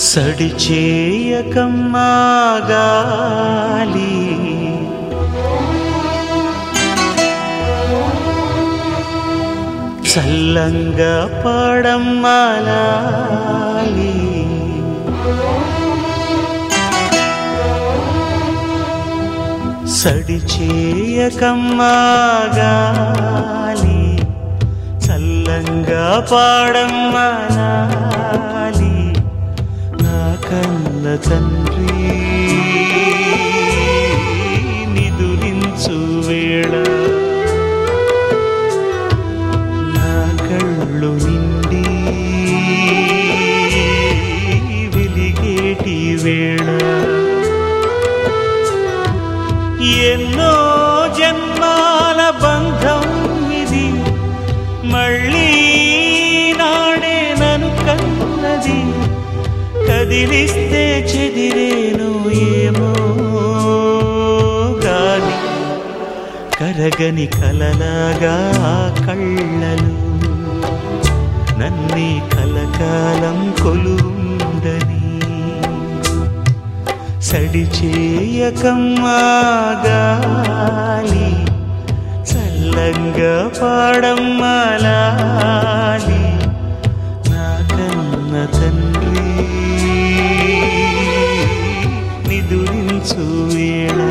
సడి చేయకమ్మా గాలి చల్లంగా పాడమ్మాలాలి సడి చేయకమ్మా గాలి చల్లంగా పాడమ్మాలాలి నా కన్న తండ్రి నిదురించు వేళ నా కళ్ళు నిండి వెలిగేటి వేళ ఎన్నో జన్మాల బంధం ఇది మళ్ళీ నాడే నను కన్నది కదిలిస్తే చెదిరేను ఏమో గాని కరగని కలలాగా ఆ కళ్ళలు నన్నే కలకాలం కొలుండని సడి చేయకమ్మా గాలి చల్లంగా పాడమ్మలాలి నా కన్న తండ్రి నిదురించు వేళ